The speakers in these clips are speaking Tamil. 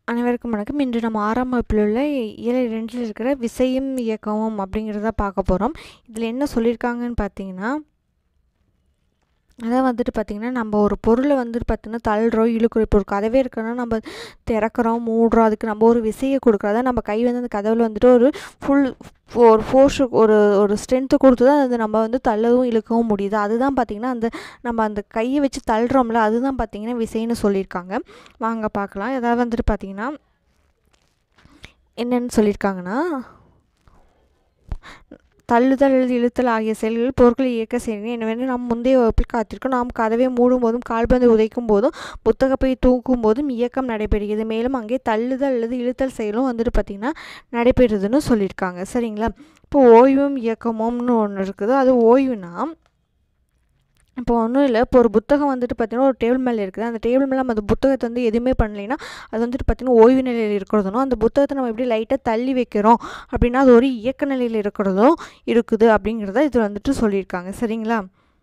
அனைவருக்கும் வணக்கம் இன்று நம்ம ஆறாம் வகுப்பில் உள்ள இயல் ரெண்டில் இருக்கிற விசையும் இயக்கமும் அப்படிங்கிறத பார்க்க போகிறோம் இதில் என்ன சொல்லியிருக்காங்கன்னு பார்த்தீங்கன்னா அதான் வந்துட்டு பார்த்திங்கன்னா நம்ம ஒரு பொருளை வந்துட்டு பார்த்திங்கன்னா தள்ளுறோம் இழுக்கிறோம் இப்போ ஒரு கதவே இருக்குன்னா நம்ம திறக்கிறோம் மூடுறோம் அதுக்கு நம்ம ஒரு விசையை கொடுக்குறோம் அதான் நம்ம கை வந்து அந்த கதவில் வந்துட்டு ஒரு ஃபுல் ஒரு ஃபோர்ஸு ஒரு ஒரு ஸ்ட்ரென்த்து கொடுத்து தான் அது நம்ம வந்து தள்ளவும் இழுக்கவும் முடியுது அதுதான் பார்த்திங்கன்னா அந்த நம்ம அந்த கையை வச்சு தள்ளுறோம்ல அதுதான் பார்த்திங்கன்னா விசைன்னு சொல்லியிருக்காங்க வாங்க பார்க்கலாம் ஏதாவது வந்துட்டு பார்த்திங்கன்னா என்னென்னு சொல்லியிருக்காங்கன்னா தள்ளுதல் இழுத்தல் ஆகிய செயல்கள் பொருட்களை இயக்க செய்கிறேன் எனவே நாம் முந்தைய வகுப்பில் காத்திருக்கோம் நாம் கதவை மூடும் போதும் கால்பந்து உதைக்கும் போதும் புத்தகப்பை தூக்கும் போதும் இயக்கம் நடைபெறுகிறது மேலும் அங்கே தள்ளுதல் அல்லது இழுத்தல் செயலும் வந்துட்டு பார்த்திங்கன்னா நடைபெறுதுன்னு சொல்லியிருக்காங்க சரிங்களா இப்போ ஓய்வும் இயக்கமும்னு ஒன்று இருக்குது அது ஓய்வுனா இப்போ ஒன்றும் இல்லை இப்போ ஒரு புத்தகம் வந்துட்டு பார்த்திங்கன்னா ஒரு டேபிள் மேலே இருக்குது அந்த டேபிள் மேலே நம்ம அந்த புத்தகத்தை வந்து எதுவுமே பண்ணலைன்னா அது வந்துட்டு பார்த்திங்கன்னா ஓய்வு நிலையில் இருக்கிறதுனும் அந்த புத்தகத்தை நம்ம எப்படி லைட்டாக தள்ளி வைக்கிறோம் அப்படின்னா அது ஒரு இயக்க நிலையில் இருக்கிறதும் இருக்குது அப்படிங்கிறத இது வந்துட்டு சொல்லியிருக்காங்க சரிங்களா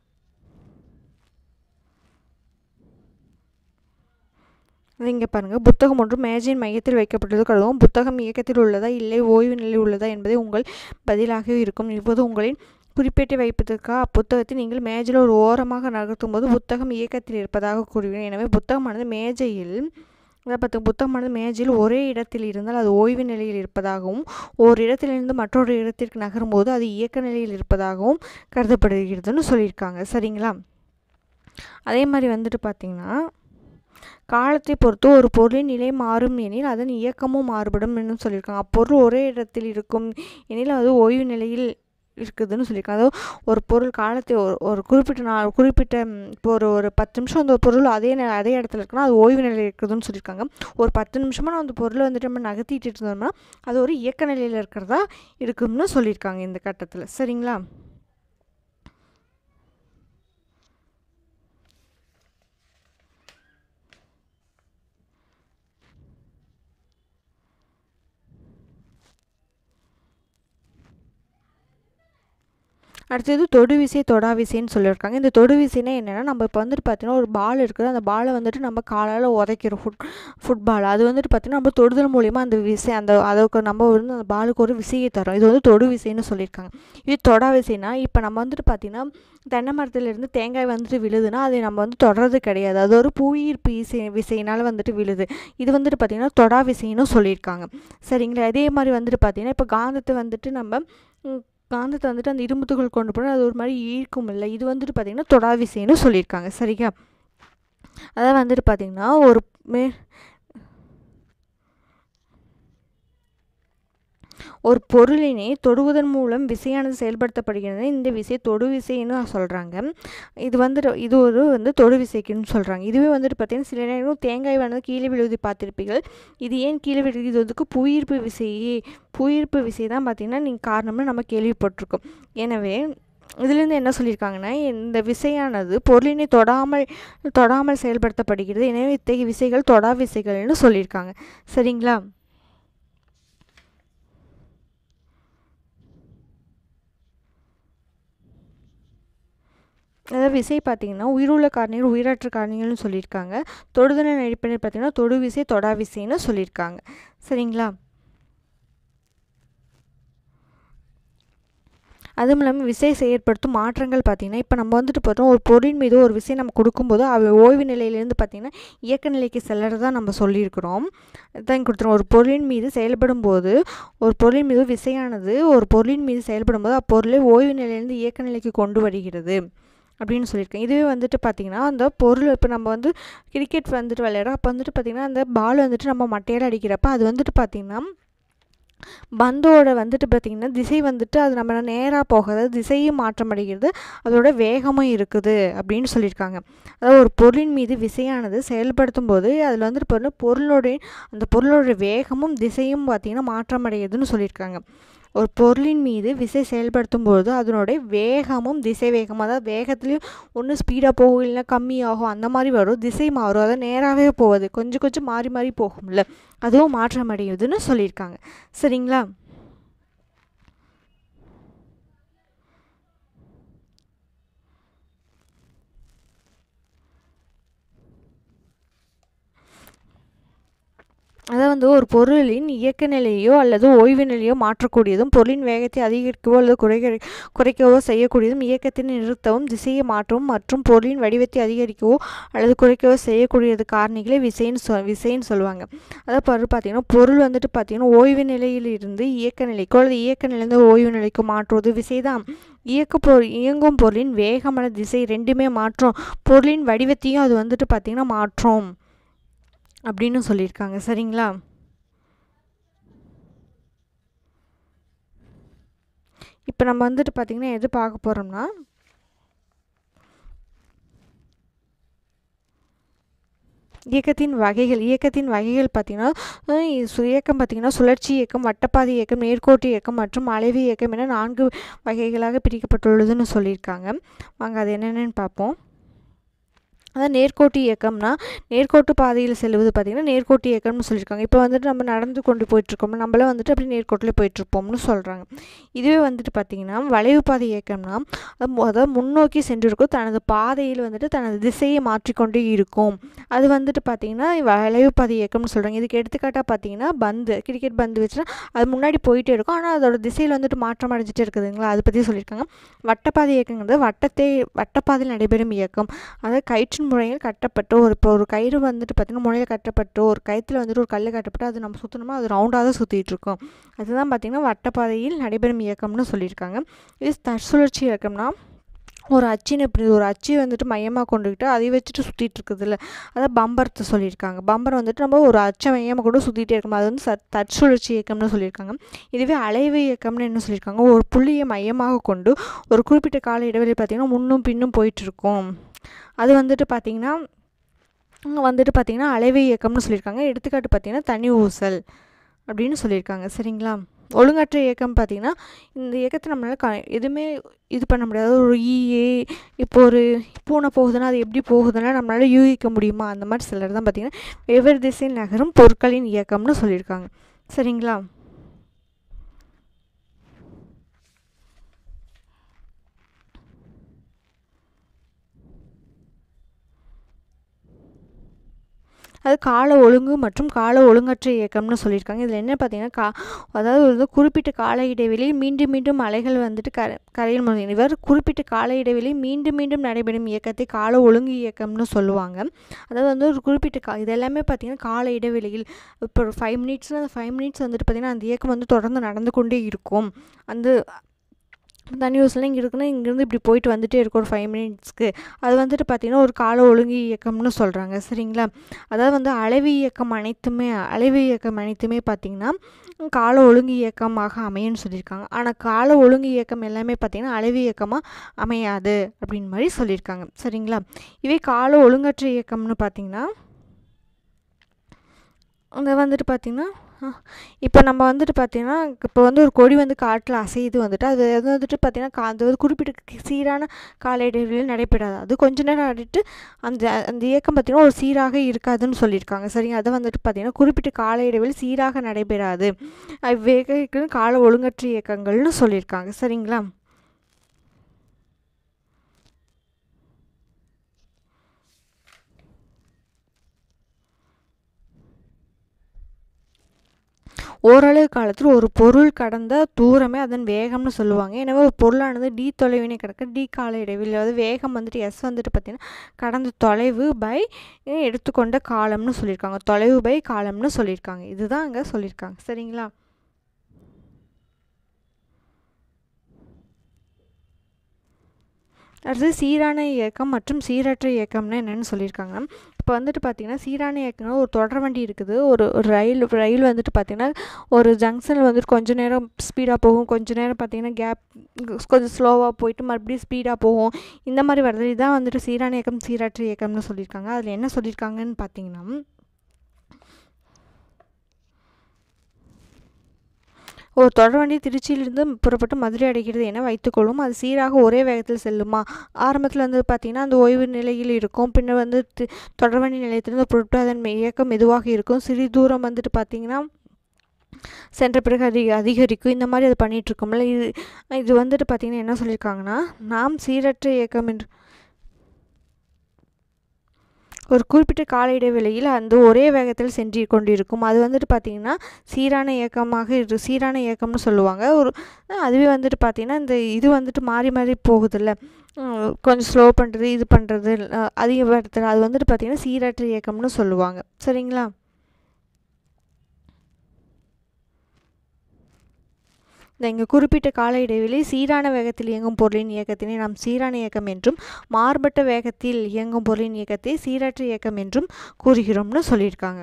இங்கே பாருங்கள் புத்தகம் ஒன்று மேஜையின் மையத்தில் வைக்கப்பட்டது கருதும் புத்தகம் இயக்கத்தில் உள்ளதா இல்லை ஓய்வு நிலையில் உள்ளதா என்பதை உங்கள் பதிலாக இருக்கும் இப்போது உங்களின் குறிப்பேட்டை வைப்பதற்காக அப்புத்தகத்தை நீங்கள் மேஜையில் ஒரு ஓரமாக நகர்த்தும் போது புத்தகம் இயக்கத்தில் இருப்பதாக கூறுகிறேன் எனவே புத்தகமானது மேஜையில் அதாவது பார்த்து புத்தகமானது மேஜையில் ஒரே இடத்தில் இருந்தால் அது ஓய்வு நிலையில் இருப்பதாகவும் ஒரு இடத்திலிருந்து மற்றொரு இடத்திற்கு நகரும்போது அது இயக்க நிலையில் இருப்பதாகவும் கருதப்படுகிறதுன்னு சொல்லியிருக்காங்க சரிங்களா அதே மாதிரி வந்துட்டு பார்த்திங்கன்னா காலத்தை பொறுத்து ஒரு பொருளின் நிலை மாறும் எனில் அதன் இயக்கமும் மாறுபடும் என்று சொல்லியிருக்காங்க அப்பொருள் ஒரே இடத்தில் இருக்கும் எனில் அது ஓய்வு நிலையில் இருக்குதுன்னு சொல்லியிருக்காங்க அதாவது ஒரு பொருள் காலத்தை ஒரு ஒரு குறிப்பிட்ட நாள் குறிப்பிட்ட இப்போ ஒரு ஒரு பத்து நிமிஷம் அந்த பொருள் அதே அதே இடத்துல இருக்குன்னா அது ஓய்வு நிலையில் இருக்குதுன்னு சொல்லியிருக்காங்க ஒரு பத்து நிமிஷமாக அந்த பொருளை வந்துட்டு நம்ம நகர்த்திட்டு இருந்தோம்னா அது ஒரு இயக்க நிலையில் இருக்கிறதா இருக்கும்னு சொல்லியிருக்காங்க இந்த கட்டத்தில் சரிங்களா அடுத்தது தொடு விசை தொடா விசைன்னு சொல்லியிருக்காங்க இந்த தொடு விசைனா என்னென்னா நம்ம இப்போ வந்துட்டு பார்த்தீங்கன்னா ஒரு பால் இருக்குது அந்த பாலை வந்துட்டு நம்ம காலால் உதைக்கிறோம் ஃபுட் ஃபுட்பால் அது வந்துட்டு பார்த்திங்கன்னா நம்ம தொடுதல் மூலிமா அந்த விசை அந்த அதுக்கு நம்ம வந்து அந்த பாலுக்கு ஒரு விசையை தரோம் இது வந்து தொடு விசைன்னு சொல்லியிருக்காங்க இது தொடா விசைனா இப்போ நம்ம வந்துட்டு பார்த்திங்கன்னா தென்னை மரத்துலேருந்து தேங்காய் வந்துட்டு விழுதுன்னா அதை நம்ம வந்து தொடர்றது கிடையாது அது ஒரு புவியீர்ப்பு விசை விசையினால் வந்துட்டு விழுது இது வந்துட்டு பார்த்திங்கன்னா தொடா விசைன்னு சொல்லியிருக்காங்க சரிங்களா அதே மாதிரி வந்துட்டு பார்த்திங்கன்னா இப்போ காந்தத்தை வந்துட்டு நம்ம காந்தத்தை வந்துட்டு அந்த இரும்புத்துகள் கொண்டு போனால் அது ஒரு மாதிரி ஈர்க்கும் இல்லை இது வந்துட்டு பார்த்திங்கன்னா தொடா விசைன்னு சொல்லியிருக்காங்க சரியா அதாவது வந்துட்டு பார்த்திங்கன்னா ஒரு மே ஒரு பொருளினை தொடுவதன் மூலம் விசையானது செயல்படுத்தப்படுகிறது இந்த விசை தொடு விசைன்னு சொல்கிறாங்க இது வந்துட்டு இது ஒரு வந்து தொடு விசைக்குன்னு சொல்கிறாங்க இதுவே வந்துட்டு பார்த்திங்கன்னா சில நேரம் தேங்காய் வந்து கீழே விழுவது பார்த்துருப்பீர்கள் இது ஏன் கீழே விழுது இது வந்து புவியீர்ப்பு விசையே புவியீர்ப்பு விசை தான் பார்த்திங்கன்னா நீங்கள் காரணம்னு நம்ம கேள்விப்பட்டிருக்கோம் எனவே இதிலேருந்து என்ன சொல்லியிருக்காங்கன்னா இந்த விசையானது பொருளினை தொடாமல் தொடாமல் செயல்படுத்தப்படுகிறது எனவே இத்தகைய விசைகள் தொடா விசைகள்னு சொல்லியிருக்காங்க சரிங்களா அதாவது விசை பார்த்திங்கன்னா உயிருள்ள காரணிகள் உயிரற்ற காரணிகள்னு சொல்லியிருக்காங்க தொடுதலின் அடிப்படையில் பார்த்திங்கன்னா தொடு விசை தொடா விசைன்னு சொல்லியிருக்காங்க சரிங்களா அதுவும் இல்லாமல் விசை செயற்படுத்தும் மாற்றங்கள் பார்த்திங்கன்னா இப்போ நம்ம வந்துட்டு பார்த்தோம் ஒரு பொருளின் மீது ஒரு விசை நம்ம கொடுக்கும்போது அவ ஓய்வு நிலையிலேருந்து பார்த்திங்கன்னா இயக்க நிலைக்கு செல்லறதா நம்ம சொல்லியிருக்கிறோம் தான் கொடுத்துருவோம் ஒரு பொருளின் மீது செயல்படும் போது ஒரு பொருளின் மீது விசையானது ஒரு பொருளின் மீது செயல்படும் போது அப்பொருளை ஓய்வு நிலையிலேருந்து இயக்க நிலைக்கு கொண்டு வருகிறது அப்படின்னு சொல்லியிருக்கேன் இதுவே வந்துட்டு பார்த்திங்கன்னா அந்த பொருள் இப்போ நம்ம வந்து கிரிக்கெட் வந்துட்டு விளையாடுறோம் அப்போ வந்துட்டு பார்த்திங்கன்னா அந்த பால் வந்துட்டு நம்ம மட்டையால் அடிக்கிறப்ப அது வந்துட்டு பார்த்திங்கன்னா பந்தோட வந்துட்டு பார்த்திங்கன்னா திசை வந்துட்டு அது நம்ம நேராக போகாது திசையும் மாற்றம் அடைகிறது அதோட வேகமும் இருக்குது அப்படின்னு சொல்லியிருக்காங்க அதாவது ஒரு பொருளின் மீது விசையானது செயல்படுத்தும் போது அதில் வந்துட்டு பாருங்க பொருளோடைய அந்த பொருளோட வேகமும் திசையும் பார்த்திங்கன்னா மாற்றம் அடையுதுன்னு சொல்லியிருக்காங்க ஒரு பொருளின் மீது விசை செயல்படுத்தும் போது அதனுடைய வேகமும் திசை வேகம் அதாவது வேகத்துலேயும் ஒன்று ஸ்பீடாக போகும் இல்லைன்னா கம்மியாகும் அந்த மாதிரி வரும் திசை மாறும் அதாவது நேராகவே போகுது கொஞ்சம் கொஞ்சம் மாறி மாறி போகும்ல அதுவும் மாற்றம் அடையுதுன்னு சொல்லியிருக்காங்க சரிங்களா அதாவது வந்து ஒரு பொருளின் இயக்க நிலையோ அல்லது ஓய்வு நிலையோ மாற்றக்கூடியதும் பொருளின் வேகத்தை அதிகரிக்கவோ அல்லது குறைக்க குறைக்கவோ செய்யக்கூடியதும் இயக்கத்தை நிறுத்தவும் திசையை மாற்றவும் மற்றும் பொருளின் வடிவத்தை அதிகரிக்கவோ அல்லது குறைக்கவோ செய்யக்கூடியது காரணிகளை விசைன்னு சொ விசைன்னு சொல்லுவாங்க அதாவது பாரு பார்த்தீங்கன்னா பொருள் வந்துட்டு பார்த்தீங்கன்னா ஓய்வு நிலையில் இருந்து இயக்க நிலைக்கோ அல்லது இயக்க நிலையிலிருந்து ஓய்வு நிலைக்கோ மாற்றுவது விசைதான் இயக்க பொருள் இயங்கும் பொருளின் வேகமான திசை ரெண்டுமே மாற்றும் பொருளின் வடிவத்தையும் அது வந்துட்டு பார்த்திங்கன்னா மாற்றும் அப்படின்னு சொல்லியிருக்காங்க சரிங்களா இப்போ நம்ம வந்துட்டு பார்த்திங்கன்னா எது பார்க்க போகிறோம்னா இயக்கத்தின் வகைகள் இயக்கத்தின் வகைகள் பார்த்திங்கன்னா இயக்கம் பார்த்திங்கன்னா சுழற்சி இயக்கம் வட்டப்பாதை இயக்கம் நேர்கோட்டு இயக்கம் மற்றும் அலைவு இயக்கம் என நான்கு வகைகளாக பிரிக்கப்பட்டுள்ளதுன்னு சொல்லியிருக்காங்க வாங்க அது என்னென்னு பார்ப்போம் அதான் நேர்கோட்டு இயக்கம்னா நேர்கோட்டு பாதையில் செல்வது பார்த்திங்கன்னா நேர்கோட்டு இயக்கம்னு சொல்லியிருக்காங்க இப்போ வந்துட்டு நம்ம நடந்து கொண்டு போயிட்டுருக்கோம் நம்மளும் வந்துட்டு அப்படி நேர்கோட்டில் போயிட்டுருப்போம்னு சொல்கிறாங்க இதுவே வந்துட்டு பார்த்திங்கன்னா வளைவு பாதை இயக்கம்னா அதாவது முன்னோக்கி சென்றிருக்கும் தனது பாதையில் வந்துட்டு தனது திசையை மாற்றிக்கொண்டே இருக்கும் அது வந்துட்டு பார்த்திங்கன்னா வளைவு பாதை இயக்கம்னு சொல்கிறாங்க இதுக்கு எடுத்துக்காட்டாக பார்த்திங்கன்னா பந்து கிரிக்கெட் பந்து வச்சுன்னா அது முன்னாடி போயிட்டே இருக்கும் ஆனால் அதோட திசையில் வந்துட்டு மாற்றம் அடைஞ்சிட்டே இருக்குதுங்களா அதை பற்றி சொல்லியிருக்காங்க வட்டப்பாதை இயக்கங்கிறது வட்டத்தை வட்டப்பாதையில் நடைபெறும் இயக்கம் அதாவது கயிற்றின் முறையில் கட்டப்பட்டு ஒரு இப்போ ஒரு கயிறு வந்துட்டு பார்த்திங்கன்னா முனையில் கட்டப்பட்டு ஒரு கயிற்றுல வந்துட்டு ஒரு கல் கட்டப்பட்டு அது நம்ம சுற்றணுமா அது ரவுண்டாக தான் சுற்றிட்டு இருக்கோம் அதுதான் பார்த்திங்கன்னா வட்டப்பாதையில் நடைபெறும் இயக்கம்னு சொல்லியிருக்காங்க இது தற்சுழற்சி இயக்கம்னா ஒரு அச்சின்னு இப்படி ஒரு அச்சி வந்துட்டு மையமாக கொண்டுக்கிட்டு அதை வச்சுட்டு சுற்றிட்டு இருக்குதுல்ல அதான் பம்பரத்தை சொல்லியிருக்காங்க பம்பர் வந்துட்டு நம்ம ஒரு அச்சை மையமாக கூட சுற்றிட்டே இருக்கோம் அது வந்து ச தற்சுழற்சி இயக்கம்னு சொல்லியிருக்காங்க இதுவே அலைவு இயக்கம்னு என்ன சொல்லியிருக்காங்க ஒரு புள்ளியை மையமாக கொண்டு ஒரு குறிப்பிட்ட கால இடைவெளி பார்த்திங்கன்னா முன்னும் பின்னும் போயிட்டுருக்கோம் அது வந்துட்டு பார்த்திங்கன்னா வந்துட்டு பார்த்திங்கன்னா அலைவு இயக்கம்னு சொல்லியிருக்காங்க எடுத்துக்காட்டு பார்த்திங்கன்னா தனி ஊசல் அப்படின்னு சொல்லியிருக்காங்க சரிங்களா ஒழுங்கற்ற இயக்கம் பார்த்திங்கன்னா இந்த இயக்கத்தை நம்மளால் க எதுவுமே இது பண்ண முடியாது ஒரு ஈயே இப்போ ஒரு பூனை போகுதுன்னா அது எப்படி போகுதுன்னா நம்மளால் யூகிக்க முடியுமா அந்த மாதிரி சிலர் தான் பார்த்திங்கன்னா வெவ்வேறு திசையில் நகரும் பொருட்களின் இயக்கம்னு சொல்லியிருக்காங்க சரிங்களா அது கால ஒழுங்கு மற்றும் கால ஒழுங்கற்ற இயக்கம்னு சொல்லியிருக்காங்க இதில் என்ன பார்த்தீங்கன்னா கா அதாவது வந்து குறிப்பிட்ட கால இடைவெளியில் மீண்டும் மீண்டும் அலைகள் வந்துட்டு க கரையில் முடியும் இவர் குறிப்பிட்ட கால இடைவெளியில் மீண்டும் மீண்டும் நடைபெறும் இயக்கத்தை கால ஒழுங்கு இயக்கம்னு சொல்லுவாங்க அதாவது வந்து ஒரு குறிப்பிட்ட கா இது எல்லாமே பார்த்திங்கன்னா கால இடைவெளியில் இப்போ ஒரு ஃபைவ் மினிட்ஸ்னால் அந்த ஃபைவ் மினிட்ஸ் வந்துட்டு பார்த்திங்கன்னா அந்த இயக்கம் வந்து தொடர்ந்து நடந்து கொண்டே இருக்கும் அந்த தனி ஊசில் இங்கே இருக்குன்னா இங்கேருந்து இப்படி போயிட்டு வந்துகிட்டே இருக்கும் ஒரு ஃபைவ் மினிட்ஸ்க்கு அது வந்துட்டு பார்த்திங்கன்னா ஒரு கால ஒழுங்கு இயக்கம்னு சொல்கிறாங்க சரிங்களா அதாவது வந்து அலைவு இயக்கம் அனைத்துமே அலைவு இயக்கம் அனைத்துமே பார்த்திங்கன்னா கால ஒழுங்கு இயக்கமாக அமையும்னு சொல்லியிருக்காங்க ஆனால் கால ஒழுங்கு இயக்கம் எல்லாமே பார்த்திங்கன்னா அலைவு இயக்கமாக அமையாது அப்படின்னு மாதிரி சொல்லியிருக்காங்க சரிங்களா இவை கால ஒழுங்கற்ற இயக்கம்னு பார்த்திங்கன்னா அதை வந்துட்டு பார்த்திங்கன்னா இப்போ நம்ம வந்துட்டு பார்த்திங்கன்னா இப்போ வந்து ஒரு கொடி வந்து காட்டில் அசையுது வந்துட்டு அது அது வந்துட்டு பார்த்திங்கன்னா கா அது வந்து குறிப்பிட்ட சீரான கால இடைவெளியில் நடைபெறாது அது கொஞ்ச நேரம் ஆடிட்டு அந்த அந்த இயக்கம் பார்த்திங்கன்னா ஒரு சீராக இருக்காதுன்னு சொல்லியிருக்காங்க சரிங்க அதை வந்துட்டு பார்த்திங்கன்னா குறிப்பிட்ட கால இடைவெளி சீராக நடைபெறாது வேக கால ஒழுங்கற்ற இயக்கங்கள்னு சொல்லியிருக்காங்க சரிங்களா ஓரளவு காலத்தில் ஒரு பொருள் கடந்த தூரமே அதன் வேகம்னு சொல்லுவாங்க எனவே ஒரு பொருளானது டி தொலைவினை கிடக்க டி கால இடைவெளி அதாவது வேகம் வந்துட்டு எஸ் வந்துட்டு பார்த்திங்கன்னா கடந்த தொலைவு பை எடுத்துக்கொண்ட காலம்னு சொல்லியிருக்காங்க தொலைவு பை காலம்னு சொல்லியிருக்காங்க இதுதான் அங்கே சொல்லியிருக்காங்க சரிங்களா அடுத்து சீரான இயக்கம் மற்றும் சீரற்ற இயக்கம்னு என்னென்னு சொல்லியிருக்காங்க இப்போ வந்துட்டு பார்த்திங்கன்னா சீரான இயக்கம்னா ஒரு தொடர் வண்டி இருக்குது ஒரு ஒரு ரயில் ரயில் வந்துட்டு பார்த்திங்கன்னா ஒரு ஜங்ஷனில் வந்துட்டு கொஞ்சம் நேரம் ஸ்பீடாக போகும் கொஞ்சம் நேரம் பார்த்திங்கன்னா கேப் கொஞ்சம் ஸ்லோவாக போயிட்டு மறுபடியும் ஸ்பீடாக போகும் இந்த மாதிரி வருது இதுதான் வந்துட்டு சீரான இயக்கம் சீரற்ற இயக்கம்னு சொல்லியிருக்காங்க அதில் என்ன சொல்லியிருக்காங்கன்னு பார்த்திங்கன்னா ஒரு தொடர்வண்டி திருச்சியிலிருந்து புறப்பட்டு மதுரை அடைகிறது என வைத்துக்கொள்ளும் அது சீராக ஒரே வேகத்தில் செல்லுமா ஆரம்பத்தில் வந்து பார்த்திங்கன்னா அந்த ஓய்வு நிலையில் இருக்கும் பின்னர் வந்து தொடர்வண்டி நிலையத்திலிருந்து புறப்பட்டு அதன் இயக்கம் மெதுவாக இருக்கும் சிறிது தூரம் வந்துட்டு பார்த்திங்கன்னா சென்ற பிறகு அதிக அதிகரிக்கும் இந்த மாதிரி அது பண்ணிகிட்ருக்கோம்ல இது இது வந்துட்டு பார்த்திங்கன்னா என்ன சொல்லியிருக்காங்கன்னா நாம் சீரற்ற இயக்கம் என்று ஒரு குறிப்பிட்ட கால இடைவெளியில் அந்த ஒரே வேகத்தில் சென்று கொண்டிருக்கும் அது வந்துட்டு பார்த்திங்கன்னா சீரான இயக்கமாக இரு சீரான இயக்கம்னு சொல்லுவாங்க ஒரு அதுவே வந்துட்டு பார்த்திங்கன்னா இந்த இது வந்துட்டு மாறி மாறி போகுதுல்ல கொஞ்சம் ஸ்லோ பண்ணுறது இது பண்ணுறது அதிகப்படுத்துறது அது வந்துட்டு பார்த்திங்கன்னா சீரற்ற இயக்கம்னு சொல்லுவாங்க சரிங்களா இந்த இங்கே குறிப்பிட்ட கால இடைவெளி சீரான வேகத்தில் இயங்கும் பொருளின் இயக்கத்தினை நாம் சீரான இயக்கம் என்றும் மாறுபட்ட வேகத்தில் இயங்கும் பொருளின் இயக்கத்தை சீரற்ற இயக்கம் என்றும் கூறுகிறோம்னு சொல்லியிருக்காங்க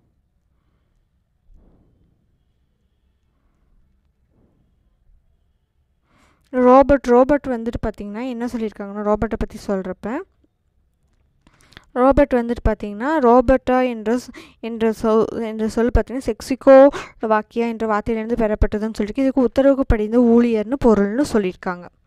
ரோபோட் ரோபோட் வந்துட்டு பார்த்திங்கன்னா என்ன சொல்லியிருக்காங்கன்னா ரோபோட்டை பற்றி சொல்கிறப்ப ரோபோட் வந்துட்டு பார்த்திங்கன்னா ரோபோட்டா என்ற என்ற சொல் என்ற சொல் பார்த்திங்கன்னா செக்ஸிகோ வாக்கியா என்ற வார்த்தையிலேருந்து பெறப்பட்டதுன்னு சொல்லியிருக்கு இதுக்கு உத்தரவுக்கு படிந்த ஊழியர்னு பொருள்னு சொல்லியிருக்காங்க